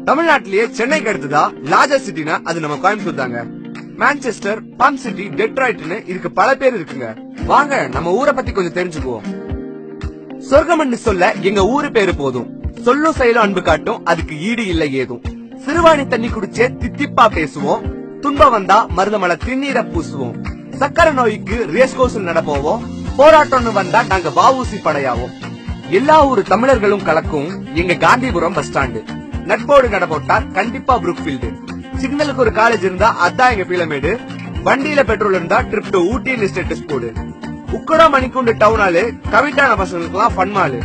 தமிழ்நாட்டிலேயே சென்னைக்கு அடுத்ததா லார்ஜஸ்ட் சிட்டினா அது நம்ம கோயம்புத்தூர் தாங்க மான்செஸ்டர் பம் சிட்டி டெட்ராய்ட்னு இதுக்கு பல பேர் இருக்குங்க வாங்க நம்ம ஊரை பத்தி கொஞ்சம் தெரிஞ்சுக்குவோம் சொர்க்கமன்னு சொல்ல எங்க ஊரு பேரு போதும் சொல்லும் செயலும் அன்பு காட்டும் அதுக்கு ஈடு இல்லை ஏதும் சிறுவாணி தண்ணி குடிச்சே தித்திப்பா பேசுவோம் துன்பம் வந்தா மருதமலை திருநீரை பூசுவோம் சக்கரை நோய்க்கு ரேஸ் கோர்ஸில் நடப்போவோம் போராட்டம்னு வந்தா நாங்க வாவூசி படையாவோம் எல்லா ஊரு தமிழர்களும் கலக்கும் எங்க காந்திபுரம் பஸ் ஸ்டாண்டு நட்போடு நட போட்டா கண்டிப்பா புரூக்ஃபீல்டு சிக்னலுக்கு ஒரு காலேஜ் இருந்தா அதான் எங்க பீலமேடு வண்டியில பெட்ரோல் இருந்தா ட்ரிப் டு ஊட்டி ஸ்டேட்டஸ் போடு உக்கடா மணிக்குண்டு டவுன் ஆளு கவிட்டான பசங்களுக்குலாம் ஃபன் மாலு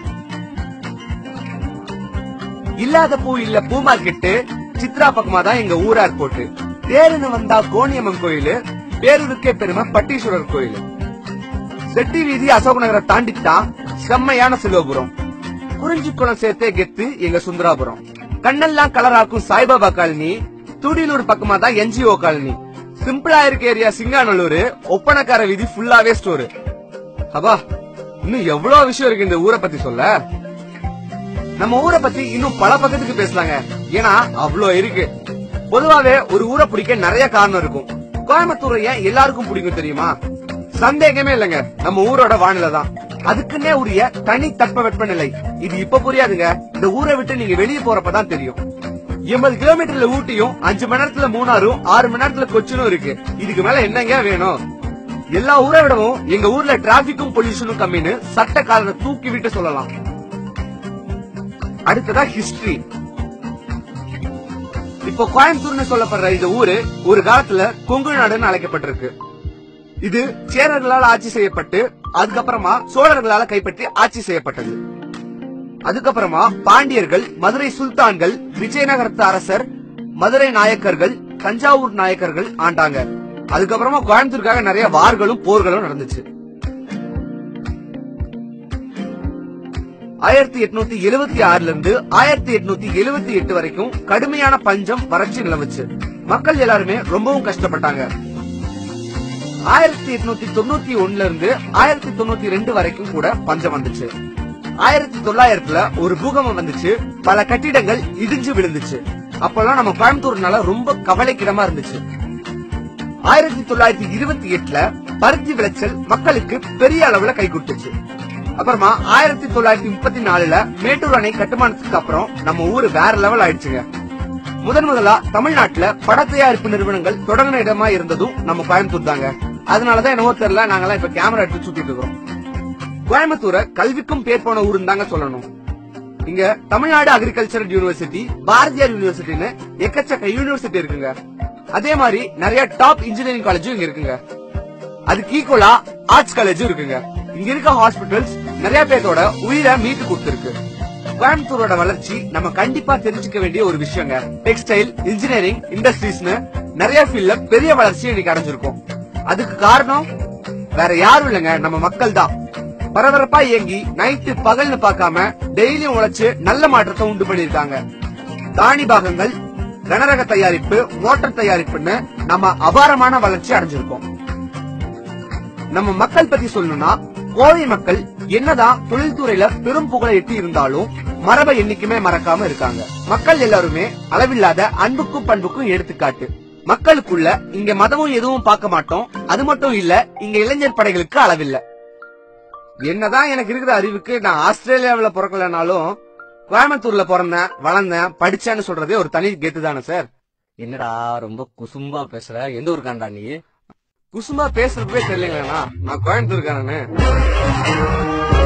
இல்லாத பூ இல்ல பூ மார்க்கெட்டு சித்ரா பக்கமா தான் எங்க ஊர் ஏர்போர்ட் தேருன்னு வந்தா கோணியம்மன் கோயிலு பேரூருக்கே பெருமை பட்டீஸ்வரர் கோயில் செட்டி வீதி அசோக் நகரை தாண்டித்தான் செம்மையான சிலுவபுரம் குறிஞ்சிக்குளம் சேர்த்தே கெத்து எங்க சுந்தராபுரம் கண்ணெல்லாம் கலராக்கும் சாய்பாபா காலனி துடிலூர் பக்கமா தான் என்ஜிஓ காலனி சிம்பிளா இருக்க ஏரியா சிங்காநல்லூர் ஒப்பனக்கார வீதி ஃபுல்லாவே ஸ்டோரு அப்பா இன்னும் எவ்வளவு விஷயம் இருக்கு இந்த ஊரை பத்தி சொல்ல நம்ம ஊரை பத்தி இன்னும் பல பக்கத்துக்கு பேசலாங்க ஏன்னா அவ்வளோ இருக்கு பொதுவாவே ஒரு ஊரை பிடிக்க நிறைய காரணம் இருக்கும் கோயம்புத்தூர் ஏன் எல்லாருக்கும் பிடிக்கும் தெரியுமா சந்தேகமே இல்லைங்க நம்ம ஊரோட வானிலை தான் அதுக்குன்னே உரிய தனி தட்ப வெப்பநிலை இது இப்ப புரியாதுங்க இந்த ஊரை விட்டு நீங்க வெளியே போறப்பதான் தெரியும் எண்பது கிலோமீட்டர்ல ஊட்டியும் அஞ்சு மணி நேரத்துல மூணாரும் ஆறு மணி நேரத்துல கொச்சினும் இருக்கு இதுக்கு மேல என்னங்க வேணும் எல்லா ஊரை விடவும் எங்க ஊர்ல டிராபிக்கும் பொல்யூஷனும் கம்மின்னு சட்ட காலத்தை தூக்கி விட்டு சொல்லலாம் அடுத்ததா ஹிஸ்டரி இப்போ கோயம்புத்தூர்னு சொல்லப்படுற இந்த ஊரு ஒரு காலத்துல கொங்கு நாடுன்னு அழைக்கப்பட்டிருக்கு இது சேரர்களால் ஆட்சி செய்யப்பட்டு அதுக்கப்புறமா சோழர்களால கைப்பற்றி ஆட்சி செய்யப்பட்டது அதுக்கப்புறமா பாண்டியர்கள் மதுரை சுல்தான்கள் விஜயநகரத்து அரசர் மதுரை நாயக்கர்கள் தஞ்சாவூர் நாயக்கர்கள் ஆண்டாங்க அதுக்கப்புறமா கோயம்புத்தூருக்காக நிறைய வார்களும் போர்களும் நடந்துச்சு ஆயிரத்தி எட்நூத்தி எழுபத்தி ஆறுல இருந்து ஆயிரத்தி எட்நூத்தி எழுபத்தி எட்டு வரைக்கும் கடுமையான பஞ்சம் வறட்சி நிலவுச்சு மக்கள் எல்லாருமே ரொம்பவும் கஷ்டப்பட்டாங்க ஆயிரத்தி எட்நூத்தி தொண்ணூத்தி ஒண்ணுல இருந்து ஆயிரத்தி தொண்ணூத்தி ரெண்டு வரைக்கும் கூட பஞ்சம் வந்துச்சு ஆயிரத்தி தொள்ளாயிரத்துல ஒரு பூகம்பம் வந்துச்சு பல கட்டிடங்கள் இடிஞ்சு விழுந்துச்சு அப்பெல்லாம் நம்ம கோயம்புத்தூர்னால ரொம்ப கவலைக்கிடமா இருந்துச்சு ஆயிரத்தி தொள்ளாயிரத்தி இருபத்தி எட்டுல பருத்தி விளைச்சல் மக்களுக்கு பெரிய அளவுல கை கொடுத்துச்சு அப்புறமா ஆயிரத்தி தொள்ளாயிரத்தி முப்பத்தி நாலுல மேட்டூர் அணை கட்டுமானத்துக்கு அப்புறம் நம்ம ஊரு வேற லெவல் ஆயிடுச்சுங்க முதன் முதலா தமிழ்நாட்டுல பட தயாரிப்பு நிறுவனங்கள் தொடங்கின இடமா இருந்ததும் நம்ம கோயம்புத்தூர் தாங்க அதனாலதான் என்னவோ தெரியல நாங்கெல்லாம் இப்ப கேமரா எடுத்து சுத்திட்டு இருக்கிறோம் கோயம்புத்தூரை கல்விக்கும் பேர் போன ஊருன்னு தாங்க சொல்லணும் இங்க தமிழ்நாடு அக்ரிகல்ச்சரல் யூனிவர்சிட்டி பாரதியார் யூனிவர்சிட்டின்னு எக்கச்சக்க யூனிவர்சிட்டி இருக்குங்க அதே மாதிரி நிறைய டாப் இன்ஜினியரிங் காலேஜும் இங்க இருக்குங்க அதுக்கு ஈக்குவலா ஆர்ட்ஸ் காலேஜும் இருக்குங்க இங்க இருக்க ஹாஸ்பிட்டல்ஸ் நிறைய பேர்த்தோட உயிரை மீட்டு கொடுத்திருக்கு கோயம்புத்தூரோட வளர்ச்சி நம்ம கண்டிப்பா தெரிஞ்சுக்க வேண்டிய ஒரு விஷயங்க டெக்ஸ்டைல் இன்ஜினியரிங் இண்டஸ்ட்ரீஸ்னு நிறைய ஃபீல்ட்ல பெரிய வளர்ச்சி இன்னைக்கு அடைஞ்சிருக்கும் அதுக்கு காரணம் வேற யாரும் இல்லைங்க நம்ம மக்கள் தான் பரபரப்பா இயங்கி நைட்டு பகல்னு பார்க்காம டெய்லியும் உழைச்சு நல்ல மாற்றத்தை உண்டு பண்ணிருக்காங்க தானி பாகங்கள் கனரக தயாரிப்பு மோட்டார் தயாரிப்புன்னு நம்ம அபாரமான வளர்ச்சி அடைஞ்சிருக்கோம் நம்ம மக்கள் பத்தி சொல்லணும்னா கோவை மக்கள் என்னதான் தொழில்துறையில பெரும் புகழை எட்டி இருந்தாலும் மரபை என்னைக்குமே மறக்காம இருக்காங்க மக்கள் எல்லாருமே அளவில்லாத அன்புக்கும் பண்புக்கும் எடுத்துக்காட்டு மக்களுக்குள்ள இங்க மதமும் எதுவும் பார்க்க மாட்டோம் அது மட்டும் இல்ல இங்க இளைஞர் படைகளுக்கு அளவில்ல என்னதான் எனக்கு இருக்கிற அறிவுக்கு நான் ஆஸ்திரேலியாவுல பிறக்கலனாலும் கோயம்புத்தூர்ல பிறந்தேன் வளர்ந்தேன் படிச்சேன்னு சொல்றதே ஒரு தனி கெத்து தானே சார் என்னடா ரொம்ப குசும்பா பேசுற எந்த ஊருக்காண்டா நீ குசுமா பேசுறப்பே தெரியலங்களா நான் கோயம்புத்தூர்காரனு